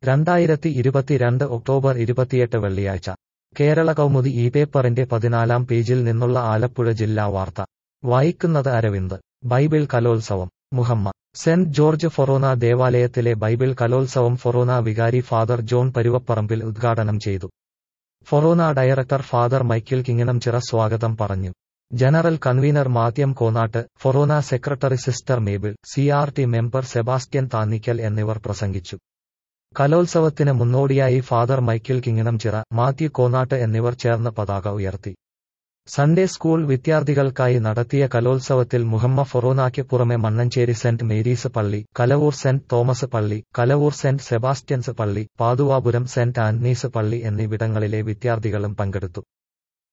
രണ്ടായിരത്തി ഇരുപത്തിരണ്ട് ഒക്ടോബർ ഇരുപത്തിയെട്ട് വെള്ളിയാഴ്ച കേരള കൗമുദി ഈ പേപ്പറിന്റെ പതിനാലാം പേജിൽ നിന്നുള്ള ആലപ്പുഴ ജില്ലാ വാർത്ത വായിക്കുന്നത് അരവിന്ദ് ബൈബിൾ കലോത്സവം മുഹമ്മ സെന്റ് ജോർജ് ഫൊറോന ദേവാലയത്തിലെ ബൈബിൾ കലോത്സവം ഫൊറോന വികാരി ഫാദർ ജോൺ പരുവപ്പറമ്പിൽ ഉദ്ഘാടനം ചെയ്തു forane director father Michael Kinginamchira സ്വാഗതം പറഞ്ഞു general convener Mathew Konatt forane secretary sister Mabel C R T member Sebastian Thannickal എന്നിവർ പ്രസംഗിച്ചു കലോത്സവത്തിന് മുന്നോടിയായി ഫാദർ മൈക്കിൾ കിങ്ങിണംചിറ മാത്യു കോനാട്ട് എന്നിവർ ചേർന്ന് പതാക ഉയർത്തി സൺഡേ സ്കൂൾ വിദ്യാർത്ഥികൾക്കായി നടത്തിയ കലോത്സവത്തിൽ മുഹമ്മ ഫൊറോനായ്ക്ക് പുറമെ മണ്ണഞ്ചേരി സെന്റ് മേരീസ് പള്ളി കലവൂർ സെന്റ് തോമസ് പള്ളി കലവൂർ സെന്റ് സെബാസ്റ്റ്യൻസ് പള്ളി പാതുവാപുരം സെന്റ് ആന്റണീസ് പള്ളി എന്നിവിടങ്ങളിലെ വിദ്യാർത്ഥികളും പങ്കെടുത്തു